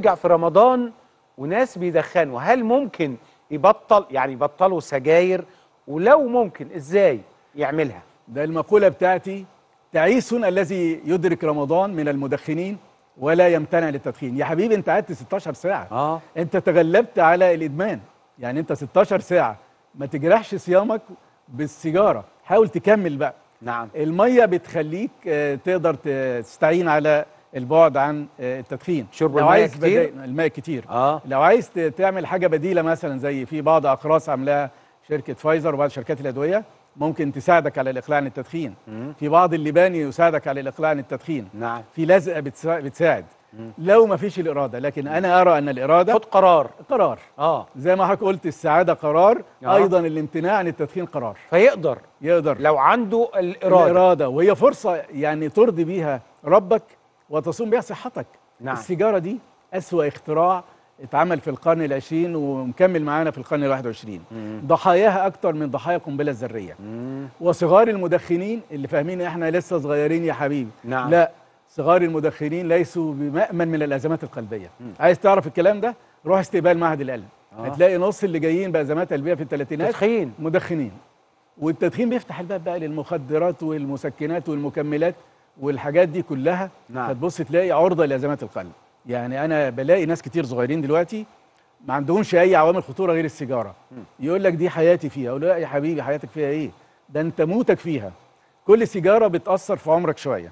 يرجع في رمضان وناس بيدخنوا هل ممكن يبطل يعني يبطلوا سجاير ولو ممكن ازاي يعملها ده المقولة بتاعتي تعيس الذي يدرك رمضان من المدخنين ولا يمتنع للتدخين يا حبيبي انت قعدت 16 ساعة اه انت تغلبت على الإدمان يعني انت 16 ساعة ما تجرحش صيامك بالسيجارة حاول تكمل بقى نعم المية بتخليك آه، تقدر تستعين على البعد عن آه، التدخين شرب لو الماء عايز كتير؟ بدائل- الماء كتير اه لو عايز ت- تعمل حاجه بديله مثلا زي في بعض اقراص عاملاها شركه فايزر وبعض شركات الادويه ممكن تساعدك على الاقلاع عن التدخين مم. في بعض اللباني يساعدك على الاقلاع عن التدخين نعم في لزقه بتسا- بتساعد لو ما فيش الاراده لكن انا ارى ان الاراده خد قرار قرار اه زي ما حضرتك قلت السعاده قرار آه. ايضا الامتناع عن التدخين قرار فيقدر يقدر لو عنده الاراده الاراده وهي فرصه يعني ترضي بيها ربك وتصوم بيها صحتك نعم. السيجاره دي اسوا اختراع اتعمل في القرن العشرين ومكمل معانا في القرن الواحد وعشرين ضحاياها اكتر من ضحايا القنبله الذريه مم. وصغار المدخنين اللي فاهمين احنا لسه صغيرين يا حبيبي نعم. لا صغار المدخنين ليسوا بمأمن من الازمات القلبيه عايز تعرف الكلام ده روح استقبال معهد القلب آه. هتلاقي نص اللي جايين بازمات قلبيه في الثلاثينات تدخين مدخنين والتدخين بيفتح الباب بقى للمخدرات والمسكنات والمكملات والحاجات دي كلها نعم. فتبص تلاقي عرضه لازمات القلب يعني انا بلاقي ناس كتير صغيرين دلوقتي ما عندهمش اي عوامل خطوره غير السيجاره يقول لك دي حياتي فيها اقول له لا يا حبيبي حياتك فيها ايه ده انت موتك فيها كل سيجاره بتاثر في عمرك شويه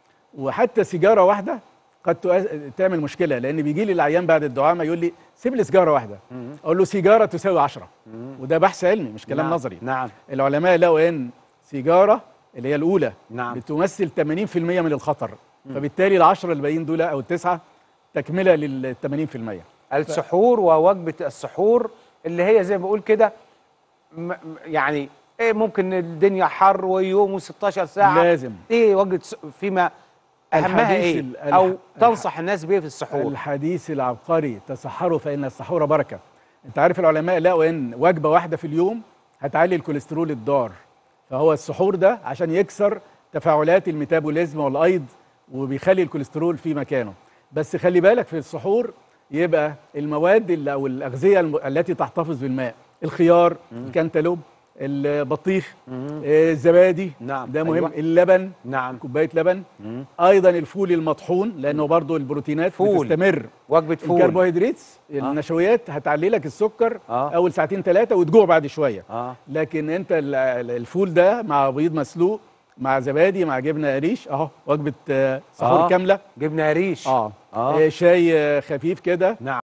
وحتى سيجاره واحده قد تؤ- تعمل مشكله لان بيجي لي العيان بعد الدعامه يقول لي سيب لي سيجاره واحده اقول له سيجاره تساوي 10 وده بحث علمي مش كلام نعم. نظري نعم العلماء لقوا ان سيجاره اللي هي الاولى نعم. بتمثل 80% من الخطر فبالتالي العشرة الباقيين دول او التسعه تكمله لل 80% السحور ووجبه السحور اللي هي زي ما بقول كده م- م- يعني ايه ممكن الدنيا حر ويوم و16 ساعه لازم ايه وجبه س- فيما اهمها الحديث ايه ال- الح- او الح- تنصح الناس بيه في السحور الحديث العبقري تسحروا فان السحور بركه انت عارف العلماء لقوا ان وجبه واحده في اليوم هتعلي الكوليسترول الضار فهو السحور ده عشان يكسر تفاعلات الميتابوليزم والايض وبيخلي الكوليسترول في مكانه بس خلي بالك في السحور يبقى المواد اللي او الاغذيه الم- التي تحتفظ بالماء الخيار الكنتالوب البطيخ آه، الزبادي نعم. ده مهم أيوة. اللبن نعم كوبايه لبن ايضا الفول المطحون لانه برضو البروتينات فول. بتستمر وجبه فول الكربوهيدرات النشويات هتعلي لك السكر آه. اول ساعتين ثلاثه وتجوع بعد شويه اه لكن انت ال- ال- الفول ده مع بيض مسلوق مع زبادي مع جبنه قريش اهو وجبه آه، سحور آه. كامله جبنه ريش اه, آه. آه. شاي آه، خفيف كده نعم